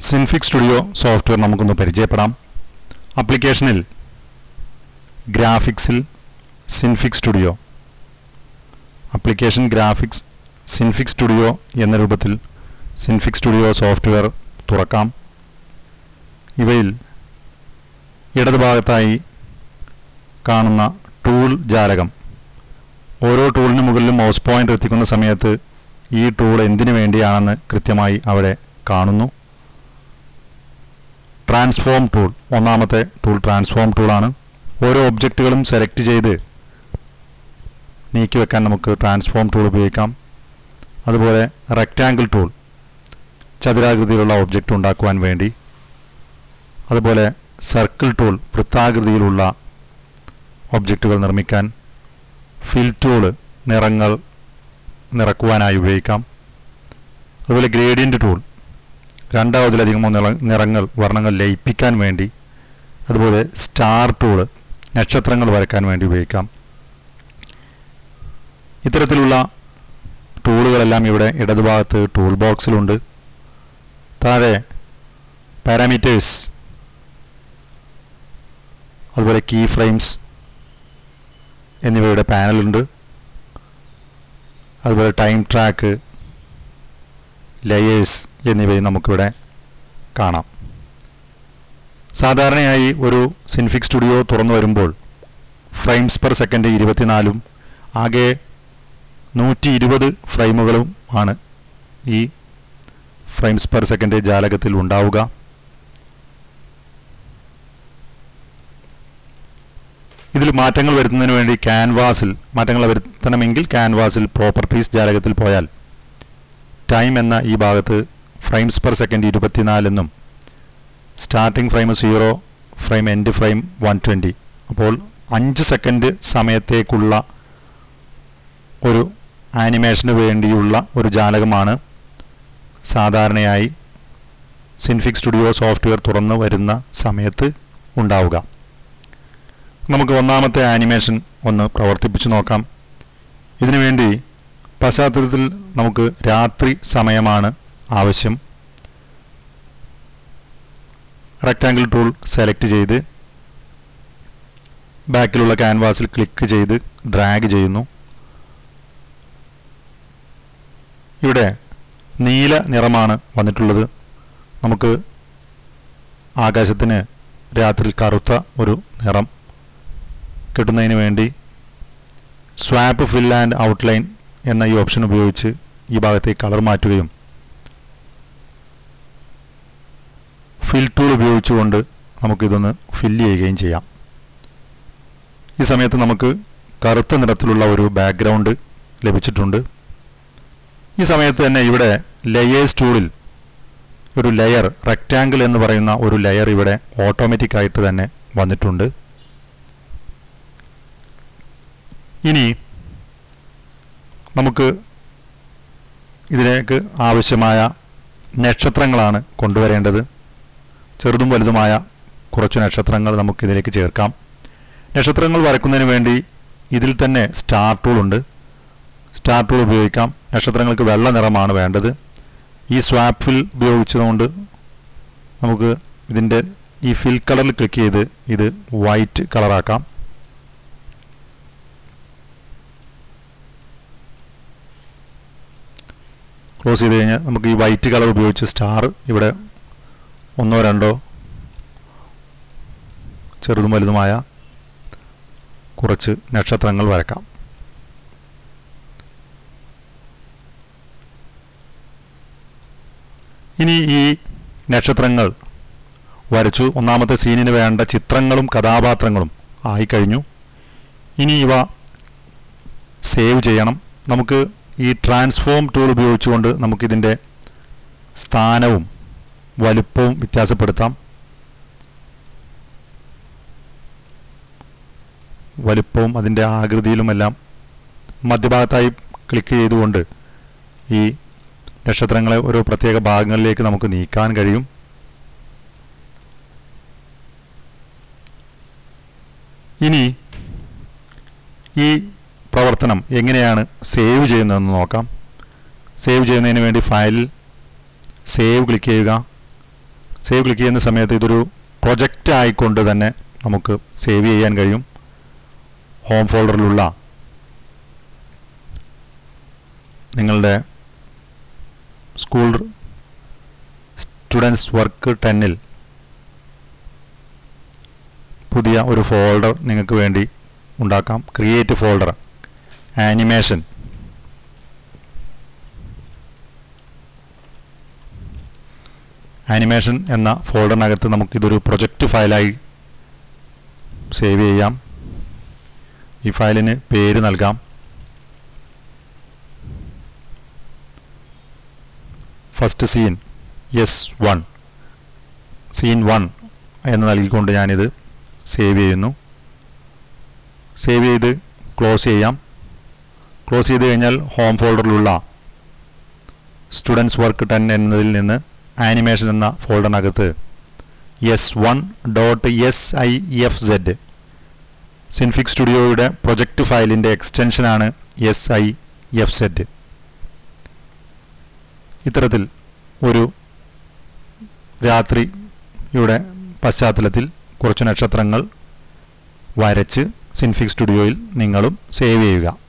Synfig studio software നമുക്കൊന്ന് പരിചയപ്പെടാം അപ്ലിക്കേഷനിൽ ഗ്രാഫിക്സിൽ Synfig studio application graphics Synfig studio എന്ന രൂപത്തിൽ സിൻഫിക് സ്റ്റുഡിയോ സോഫ്റ്റ്വെയർ തുറക്കാം ഇവയിൽ ഇടതുഭാഗത്തായി കാണുന്ന ടൂൾ ജാലകം ഓരോ ടൂളിന് മുകളിലും മൗസ് പോയിന്റ് എത്തിക്കുന്ന സമയത്ത് ഈ ടൂൾ എന്തിനു വേണ്ടിയാണെന്ന് കൃത്യമായി അവിടെ കാണുന്നു ട്രാൻസ്ഫോം ടൂൾ ഒന്നാമത്തെ ടൂൾ ട്രാൻസ്ഫോം ടൂളാണ് ഓരോ ഒബ്ജക്റ്റുകളും സെലക്ട് ചെയ്ത് നീക്കി വെക്കാൻ നമുക്ക് ട്രാൻസ്ഫോം ടൂൾ ഉപയോഗിക്കാം അതുപോലെ റെക്റ്റാങ്കിൾ ടൂൾ ചതുരാകൃതിയിലുള്ള ഒബ്ജക്റ്റ് ഉണ്ടാക്കുവാൻ വേണ്ടി അതുപോലെ സർക്കിൾ ടൂൾ വൃത്താകൃതിയിലുള്ള ഒബ്ജക്റ്റുകൾ നിർമ്മിക്കാൻ ഫിൽ ടൂൾ നിറങ്ങൾ നിറക്കുവാനായി ഉപയോഗിക്കാം അതുപോലെ ഗ്രേഡിയൻ്റ് ടൂൾ രണ്ടാവതിലധികമോ നിറ നിറങ്ങൾ വർണ്ണങ്ങൾ ലയിപ്പിക്കാൻ വേണ്ടി അതുപോലെ സ്റ്റാർ ടൂള് നക്ഷത്രങ്ങൾ വരയ്ക്കാൻ വേണ്ടി ഉപയോഗിക്കാം ഇത്തരത്തിലുള്ള ടൂളുകളെല്ലാം ഇവിടെ ഇടതുഭാഗത്ത് ടൂൾ ബോക്സിലുണ്ട് താഴെ പാരാമീറ്റേഴ്സ് അതുപോലെ കീ ഫ്രെയിംസ് എന്നിവയുടെ പാനലുണ്ട് അതുപോലെ ടൈം ട്രാക്ക് ലെയേഴ്സ് എന്നിവയും നമുക്കിവിടെ കാണാം സാധാരണയായി ഒരു സിൻഫിക് സ്റ്റുഡിയോ തുറന്നു വരുമ്പോൾ ഫ്രെയിംസ് പെർ സെക്കൻഡ് ഇരുപത്തിനാലും ആകെ നൂറ്റി ഇരുപത് ഫ്രെയിമുകളും ആണ് ഈ ഫ്രെയിംസ് പെർ സെക്കൻഡ് ജാലകത്തിൽ ഉണ്ടാവുക ഇതിൽ മാറ്റങ്ങൾ വരുത്തുന്നതിന് വേണ്ടി ക്യാൻവാസിൽ മാറ്റങ്ങൾ വരുത്തണമെങ്കിൽ ക്യാൻവാസിൽ പ്രോപ്പർട്ടീസ് ജാലകത്തിൽ പോയാൽ ടൈം എന്ന ഈ ഭാഗത്ത് ഫ്രെയിംസ് പെർ സെക്കൻഡ് ഇരുപത്തിനാലെന്നും starting frame zero frame end frame one twenty അപ്പോൾ അഞ്ച് സെക്കൻഡ് സമയത്തേക്കുള്ള ഒരു ആനിമേഷന് വേണ്ടിയുള്ള ഒരു ജാലകമാണ് സാധാരണയായി സിൻഫിക് സ്റ്റുഡിയോ സോഫ്റ്റ്വെയർ തുറന്നു വരുന്ന സമയത്ത് ഉണ്ടാവുക നമുക്ക് ഒന്നാമത്തെ ആനിമേഷൻ ഒന്ന് പ്രവർത്തിപ്പിച്ചു നോക്കാം ഇതിനുവേണ്ടി പശ്ചാത്തലത്തിൽ നമുക്ക് രാത്രി സമയമാണ് ആവശ്യം റെക്റ്റാങ്കിൾ ടൂൾ സെലക്ട് ചെയ്ത് ബാക്കിലുള്ള ക്യാൻവാസിൽ ക്ലിക്ക് ചെയ്ത് ഡ്രാഗ് ചെയ്യുന്നു ഇവിടെ നീല നിറമാണ് വന്നിട്ടുള്ളത് നമുക്ക് ആകാശത്തിന് രാത്രി കറുത്ത ഒരു നിറം കിട്ടുന്നതിന് വേണ്ടി സ്വാപ്പ് ഫിൽ ആൻഡ് ഔട്ട്ലൈൻ എന്ന ഈ ഓപ്ഷൻ ഉപയോഗിച്ച് ഈ ഭാഗത്തേക്ക് കളർ മാറ്റുകയും ഫിൽ ടൂൾ ഉപയോഗിച്ചുകൊണ്ട് നമുക്കിതൊന്ന് ഫില്ല് ചെയ്യുകയും ചെയ്യാം ഈ സമയത്ത് നമുക്ക് കറുത്ത നിറത്തിലുള്ള ഒരു ബാക്ക്ഗ്രൗണ്ട് ലഭിച്ചിട്ടുണ്ട് ഈ സമയത്ത് തന്നെ ഇവിടെ ലെയേഴ്സ് ടൂളിൽ ഒരു ലെയർ റെക്റ്റാങ്കിൾ എന്ന് പറയുന്ന ഒരു ലെയർ ഇവിടെ ഓട്ടോമാറ്റിക് ആയിട്ട് തന്നെ വന്നിട്ടുണ്ട് ഇനി നമുക്ക് ഇതിലേക്ക് ആവശ്യമായ നക്ഷത്രങ്ങളാണ് കൊണ്ടുവരേണ്ടത് ചെറുതും വലുതുമായ കുറച്ച് നക്ഷത്രങ്ങൾ നമുക്കിതിലേക്ക് ചേർക്കാം നക്ഷത്രങ്ങൾ വരക്കുന്നതിന് വേണ്ടി ഇതിൽ തന്നെ സ്റ്റാർ ടൂൾ ഉണ്ട് സ്റ്റാർ ടൂൾ ഉപയോഗിക്കാം നക്ഷത്രങ്ങൾക്ക് വെള്ള നിറമാണ് വേണ്ടത് ഈ സ്വാപ്പ് ഫിൽ ഉപയോഗിച്ചതുകൊണ്ട് നമുക്ക് ഇതിൻ്റെ ഈ ഫിൽ കളറിൽ ക്ലിക്ക് ചെയ്ത് ഇത് വൈറ്റ് കളറാക്കാം ക്ലോസ് ചെയ്ത് കഴിഞ്ഞാൽ നമുക്ക് ഈ വൈറ്റ് കളർ ഉപയോഗിച്ച് സ്റ്റാർ ഇവിടെ ഒന്നോ രണ്ടോ ചെറുതും വലുതുമായ കുറച്ച് നക്ഷത്രങ്ങൾ വരക്കാം ഇനി ഈ നക്ഷത്രങ്ങൾ വരച്ചു ഒന്നാമത്തെ സീനിന് വേണ്ട ചിത്രങ്ങളും കഥാപാത്രങ്ങളും ആയിക്കഴിഞ്ഞു ഇനി ഇവ സേവ് ചെയ്യണം നമുക്ക് ഈ ട്രാൻസ്ഫോം ടൂൾ ഉപയോഗിച്ചുകൊണ്ട് നമുക്കിതിൻ്റെ സ്ഥാനവും വലുപ്പവും വ്യത്യാസപ്പെടുത്താം വലുപ്പവും അതിൻ്റെ ആകൃതിയിലുമെല്ലാം മധ്യഭാഗത്തായി ക്ലിക്ക് ചെയ്തുകൊണ്ട് ഈ നക്ഷത്രങ്ങളെ ഓരോ പ്രത്യേക ഭാഗങ്ങളിലേക്ക് നമുക്ക് നീക്കാൻ കഴിയും ഇനി ഈ പ്രവർത്തനം എങ്ങനെയാണ് സേവ് ചെയ്യുന്നതെന്ന് നോക്കാം സേവ് ചെയ്യുന്നതിന് വേണ്ടി ഫയലിൽ സേവ് ക്ലിക്ക് ചെയ്യുക സേവ് ക്ലിക്ക് ചെയ്യുന്ന സമയത്ത് ഇതൊരു പ്രൊജക്റ്റ് ആയിക്കൊണ്ട് തന്നെ നമുക്ക് സേവ് ചെയ്യാൻ കഴിയും ഹോം ഫോൾഡറിലുള്ള നിങ്ങളുടെ സ്കൂൾ സ്റ്റുഡൻസ് വർക്ക് ടെന്നിൽ പുതിയ ഒരു ഫോൾഡർ നിങ്ങൾക്ക് വേണ്ടി ഉണ്ടാക്കാം ക്രിയേറ്റ് ഫോൾഡർ ആനിമേഷൻ ആനിമേഷൻ എന്ന ഫോൾഡറിനകത്ത് നമുക്കിതൊരു പ്രൊജക്റ്റ് ഫയലായി സേവ് ചെയ്യാം ഈ ഫയലിന് പേര് നൽകാം first scene S one scene one എന്ന് നൽകിക്കൊണ്ട് ഞാനിത് സേവ് ചെയ്യുന്നു സേവ് ചെയ്ത് ക്ലോസ് ചെയ്യാം ക്ലോസ് ചെയ്ത് കഴിഞ്ഞാൽ ഹോം ഫോൾഡറിലുള്ള സ്റ്റുഡൻസ് വർക്ക് ടെൻ എന്നതിൽ നിന്ന് ആനിമേഷൻ എന്ന ഫോൾഡറിനകത്ത് S one dot S I F Z Synfig സ്റ്റുഡിയോയുടെ പ്രൊജക്റ്റ് ഫയലിൻ്റെ എക്സ്റ്റൻഷനാണ് എസ് ഐ എഫ് സെഡ് ഇത്തരത്തിൽ ഒരു രാത്രിയുടെ പശ്ചാത്തലത്തിൽ കുറച്ച് നക്ഷത്രങ്ങൾ വരച്ച് സിൻഫിക് സ്റ്റുഡിയോയിൽ നിങ്ങളും സേവ് ചെയ്യുക